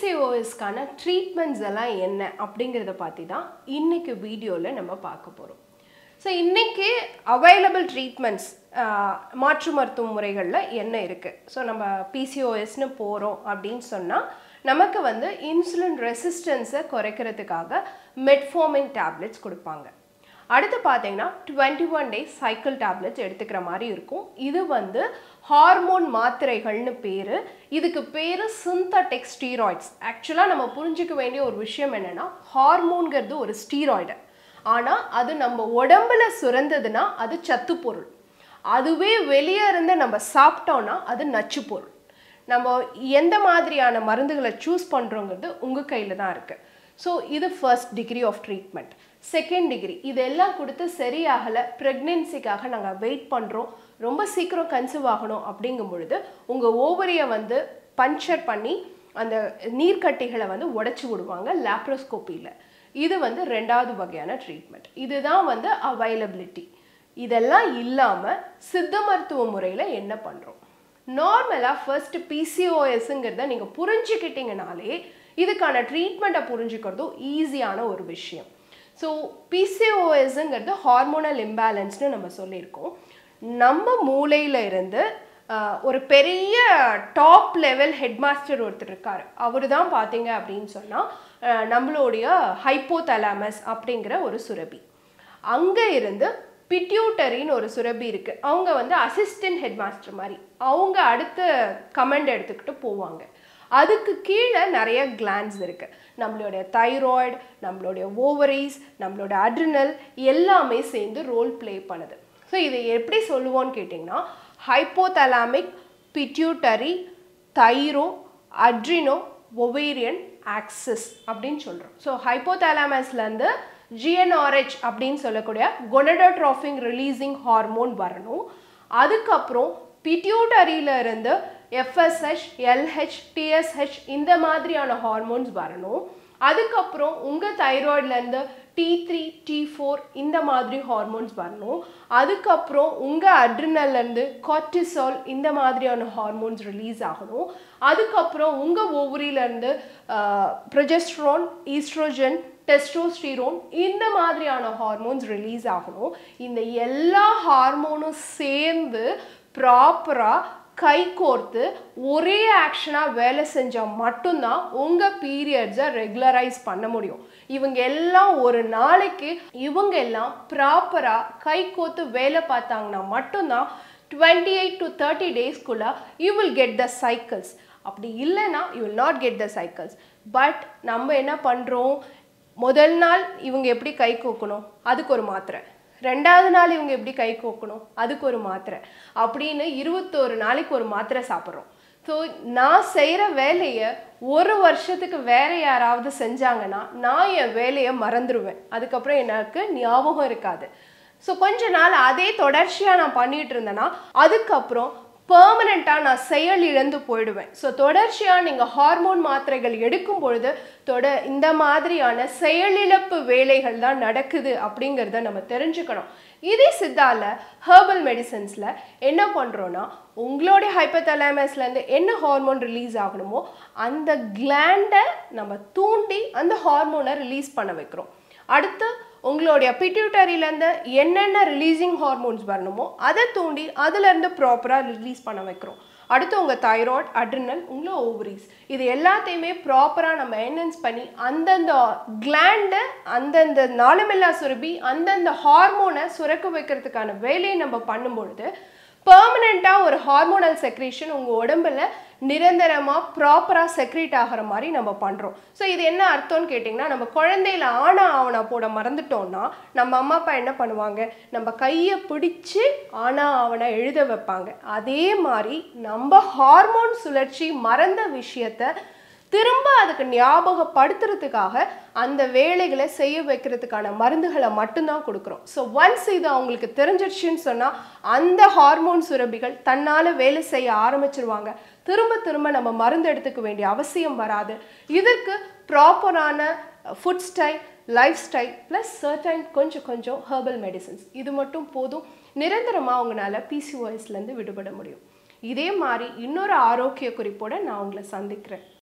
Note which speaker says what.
Speaker 1: பிசிஓஎஸ்க்கான treatments எல்லாம் என்ன அப்படிங்கிறத பற்றி தான் இன்னைக்கு வீடியோவில் நம்ம பார்க்க போகிறோம் ஸோ இன்னைக்கு அவைலபிள் ட்ரீட்மெண்ட்ஸ் மாற்று மருத்துவ முறைகளில் என்ன இருக்குது ஸோ நம்ம பிசிஓஎஸ்னு போகிறோம் அப்படின்னு சொன்னால் நமக்கு வந்து இன்சுலின் ரெசிஸ்டன்ஸை குறைக்கிறதுக்காக மெட்ஃபோமின் டேப்லெட்ஸ் கொடுப்பாங்க அடுத்து பார்த்தீங்கன்னா twenty one days cycle tablets எடுத்துக்கிற மாதிரி இருக்கும் இது வந்து ஹார்மோன் மாத்திரைகள்னு பேர் இதுக்கு பேர் சிந்தட்டிக் ஸ்டீராய்ட்ஸ் ஆக்சுவலாக நம்ம புரிஞ்சுக்க வேண்டிய ஒரு விஷயம் என்னென்னா ஹார்மோன்கிறது ஒரு ஸ்டீராய்டு ஆனால் அது நம்ம உடம்புல சுரந்ததுன்னா அது சத்து பொருள் அதுவே வெளியே இருந்து நம்ம சாப்பிட்டோன்னா அது நச்சு பொருள் நம்ம எந்த மாதிரியான மருந்துகளை சூஸ் பண்ணுறோங்கிறது உங்கள் கையில் தான் இருக்குது ஸோ இது first degree of treatment second degree இதெல்லாம் கொடுத்து சரியாகலை ப்ரெக்னென்சிக்காக நாங்கள் வெயிட் பண்ணுறோம் ரொம்ப சீக்கிரம் கன்சீவ் ஆகணும் அப்படிங்கும் பொழுது உங்கள் ஓவரியை வந்து பஞ்சர் பண்ணி அந்த நீர்க்கட்டிகளை வந்து உடைச்சி விடுவாங்க லேப்ரோஸ்கோப்பியில் இது வந்து ரெண்டாவது வகையான ட்ரீட்மெண்ட் இதுதான் வந்து அவைலபிலிட்டி இதெல்லாம் இல்லாமல் சித்த மருத்துவ முறையில் என்ன பண்ணுறோம் நார்மலாக ஃபர்ஸ்ட் பிசிஓஎஸ்ங்கிறத நீங்கள் புரிஞ்சுக்கிட்டீங்கனாலே இதுக்கான ட்ரீட்மெண்ட்டை புரிஞ்சுக்கிறதும் ஈஸியான ஒரு விஷயம் ஸோ பிசிஓஎஸ்ங்கிறது ஹார்மோனல் இம்பேலன்ஸ்னு நம்ம சொல்லியிருக்கோம் நம்ம மூளையில் இருந்து ஒரு பெரிய டாப் லெவல் ஹெட்மாஸ்டர் ஒருத்தர் இருக்கார் அவர் தான் பார்த்தீங்க அப்படின்னு சொன்னால் நம்மளுடைய ஹைப்போதலாமஸ் அப்படிங்கிற ஒரு சுரபி அங்கே இருந்து பிட்யூட்டரின்னு ஒரு சுரபி இருக்குது அவங்க வந்து அசிஸ்டன்ட் ஹெட்மாஸ்டர் மாதிரி அவங்க அடுத்த கமெண்ட் எடுத்துக்கிட்டு போவாங்க அதுக்கு கீழே நிறைய கிளான்ஸ் இருக்குது நம்மளுடைய தைராய்டு நம்மளுடைய ஓவரிஸ் நம்மளோட அட்ரினல் எல்லாமே சேர்ந்து ரோல் ப்ளே பண்ணுது ஸோ இதை எப்படி சொல்லுவோன்னு கேட்டிங்கன்னா hypothalamic pituitary thyro adreno ovarian axis அப்படின்னு சொல்கிறோம் ஸோ ஹைப்போதலாமஸ்லேருந்து ஜிஎன்ஆர்ஹெச் அப்படின்னு சொல்லக்கூடிய கொனடோட்ராஃபிங் ரிலீசிங் ஹார்மோன் வரணும் அதுக்கப்புறம் பிட்யூட்டரியில இருந்து எஃப்எஸ்ஹெச் எல்ஹெச் டிஎஸ்ஹெச் இந்த மாதிரியான ஹார்மோன்ஸ் வரணும் அதுக்கப்புறம் உங்கள் தைராய்ட்லேருந்து டி த்ரீ டி ஃபோர் இந்த மாதிரி ஹார்மோன்ஸ் வரணும் அதுக்கப்புறம் உங்கள் அட்ரினல்லேருந்து கார்டிசால் இந்த மாதிரியான ஹார்மோன்ஸ் ரிலீஸ் ஆகணும் அதுக்கப்புறம் உங்கள் ஓவரியிலேருந்து ப்ரொஜெஸ்ட்ரான் ஈஸ்ட்ரோஜன் டெஸ்டோஸ்டிரோன் இந்த மாதிரியான ஹார்மோன்ஸ் ரிலீஸ் ஆகணும் இந்த எல்லா ஹார்மோனும் சேர்ந்து ப்ராப்பராக கை கோர்த்து ஒரே ஆக்ஷனாக வேலை செஞ்சால் மட்டும்தான் உங்கள் பீரியட்ஸை ரெகுலரைஸ் பண்ண முடியும் இவங்க எல்லாம் ஒரு நாளைக்கு இவங்க எல்லாம் ப்ராப்பராக கை கோர்த்து வேலை பார்த்தாங்கன்னா மட்டும்தான் டுவெண்ட்டி எயிட் டு தேர்ட்டி டேஸ்க்குள்ளே you will get the cycles அப்படி இல்லைன்னா you will not get the cycles but நம்ம என்ன பண்ணுறோம் முதல் நாள் இவங்க எப்படி கை கோக்கணும் அதுக்கு ஒரு மாத்திரை ரெண்டாவது நாள் இவங்க எப்படி கை கோக்கணும் அதுக்கு ஒரு மாத்திரை அப்படின்னு இருபத்தோரு நாளைக்கு ஒரு மாத்திரை சாப்பிட்றோம் ஸோ நான் செய்கிற வேலையை ஒரு வருஷத்துக்கு வேற யாராவது செஞ்சாங்கன்னா நான் என் வேலையை மறந்துடுவேன் அதுக்கப்புறம் எனக்கு ஞாபகம் இருக்காது ஸோ கொஞ்ச நாள் அதே தொடர்ச்சியாக நான் பண்ணிட்டு இருந்தேன்னா அதுக்கப்புறம் பெர்மனண்ட்டாக நான் செயல் இழந்து போயிடுவேன் ஸோ தொடர்ச்சியாக நீங்கள் ஹார்மோன் மாத்திரைகள் எடுக்கும் பொழுது தொட இந்த மாதிரியான செயலிழப்பு வேலைகள் தான் நடக்குது அப்படிங்கிறத நம்ம தெரிஞ்சுக்கணும் இதே சித்தால ஹெர்பல் மெடிசன்ஸில் என்ன பண்ணுறோன்னா உங்களுடைய ஹைப்பத்தலாமஸ்லேருந்து என்ன ஹார்மோன் ரிலீஸ் ஆகணுமோ அந்த கிளாண்டை நம்ம தூண்டி அந்த ஹார்மோனை ரிலீஸ் பண்ண வைக்கிறோம் அடுத்து உங்களுடைய பிட்யூட்டரியிலேருந்து என்னென்ன ரிலீசிங் ஹார்மோன்ஸ் வரணுமோ அதை தூண்டி அதுலேருந்து ப்ராப்பராக ரிலீஸ் பண்ண வைக்கிறோம் அடுத்து உங்கள் தைராய்ட் அட்ரினல் உங்களை ஓவரிஸ் இது எல்லாத்தையுமே ப்ராப்பராக நம்ம என்ஹென்ஸ் பண்ணி அந்தந்த கிளாண்டை அந்தந்த நாளமில்லா சுரபி அந்தந்த ஹார்மோனை சுரக்க வைக்கிறதுக்கான வேலையை நம்ம பண்ணும்பொழுது பர்மனெண்ட்டாக ஒரு ஹார்மோனல் செக்ரேஷன் உங்கள் உடம்புல நிரந்தரமாக ப்ராப்பராக செக்ரேட் ஆகிற மாதிரி நம்ம பண்ணுறோம் ஸோ இது என்ன அர்த்தம்னு கேட்டிங்கன்னா நம்ம குழந்தையில ஆனா ஆவணா போட மறந்துட்டோம்னா நம்ம அம்மா அப்பா என்ன பண்ணுவாங்க நம்ம கையை பிடிச்சி ஆனா ஆவணா எழுத வைப்பாங்க அதே மாதிரி நம்ம ஹார்மோன் சுழற்சி மறந்த விஷயத்த திரும்ப அதுக்கு ஞாபகப்படுத்துறதுக்காக அந்த வேலைகளை செய்ய வைக்கிறதுக்கான மருந்துகளை மட்டும்தான் கொடுக்குறோம் ஸோ ஒன்ஸ் இது அவங்களுக்கு தெரிஞ்சிருச்சுன்னு சொன்னால் அந்த ஹார்மோன் சுரபிகள் தன்னால் வேலை செய்ய ஆரம்பிச்சிருவாங்க திரும்ப திரும்ப நம்ம மருந்து எடுத்துக்க வேண்டிய அவசியம் வராது இதற்கு ப்ராப்பரான food style life style plus certain கொஞ்சம் கொஞ்சம் ஹெர்பல் மெடிசன்ஸ் இது மட்டும் போதும் நிரந்தரமாக அவங்களால பிசிஓஎஸ்லேருந்து விடுபட முடியும் இதே மாதிரி இன்னொரு ஆரோக்கிய குறிப்போட நான் உங்களை சந்திக்கிறேன்